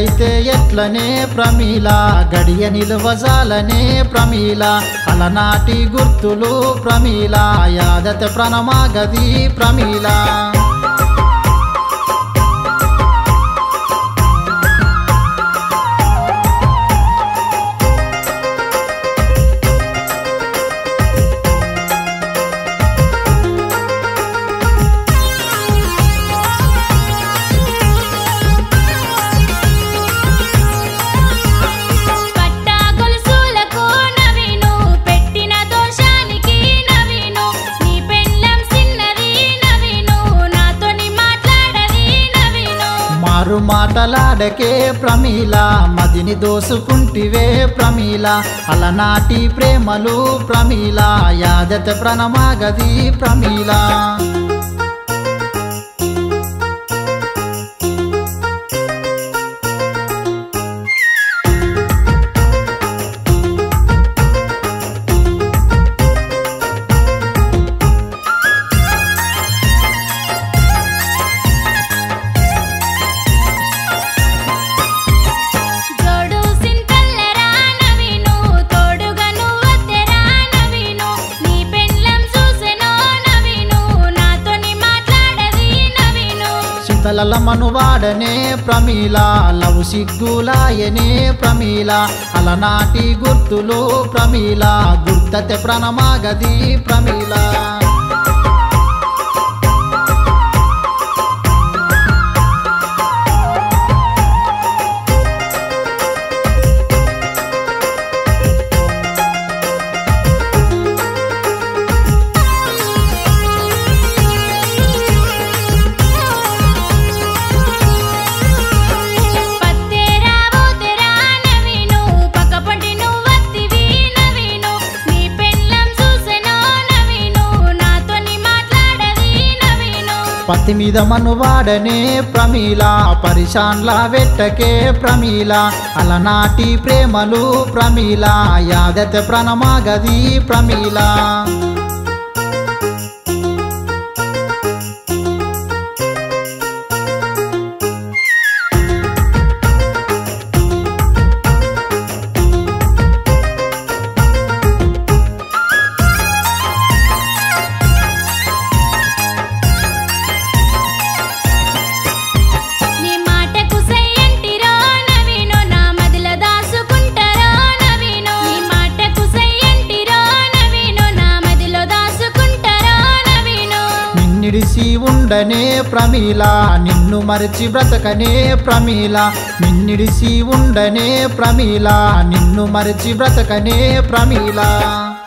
ఎట్లయితే ఎట్లనే ప్రమీల గడియ నిలువజాలనే ప్రమీల అలనాటి గుర్తులు ప్రమీల యాదత ప్రణమాగది ప్రమీల పట్టా గొలుసులకు నవీను పెట్టిన దోషానికి నవీను నీ పెళ్ళం సిన్నది నవీను నాతోని మాట్లాడది నవీను మారు మాటలాడకే ప్రమీల మదిని దోసుకుంటివే ప్రమీల అలనాటి ప్రేమలు ప్రమీల యాదత ప్రణమాగది ప్రమీల జోడు సింతల్లరా నవీను తోడుగా నువ్వొత్తెరా నవీను నీ పెళ్ళం చూసెనో నవీను నాతోని మాట్లాడది నవీను చింతలల మనువాడనే ప్రమీల లవ్ సిగ్గులాయనే ప్రమీల అలనాటి గుర్తులు ప్రమీల గుర్తతే ప్రణమాగది ప్రమీల పత్తేరా ఊతెరా నవీను పక్కపొంటి నువ్వొత్తివి నవీను నీ పెళ్ళం చూసెనో నవీను నాతోని మాట్లాడది నవీను పత్తి మీద మనువాడనే ప్రమీల పరిశాన్ల వెట్టకే ప్రమీల అలనాటి ప్రేమలు ప్రమీల యాదత ప్రణమాగది ప్రమీల నీ మాటకు సయ్యంటిరో నవీను నా మదిల దాసుకుంటారో నవీను నీ మాటకు సయ్యంటిరో నవీను నా మదిలో దాసుకుంటారో నవీను నిన్నిడిసి ఉండనే ప్రమీల నిన్ను మరచి బ్రతకనే ప్రమీల నిన్నిడిసి ఉండనే ప్రమీల నిన్ను మరచి బ్రతకనే ప్రమీల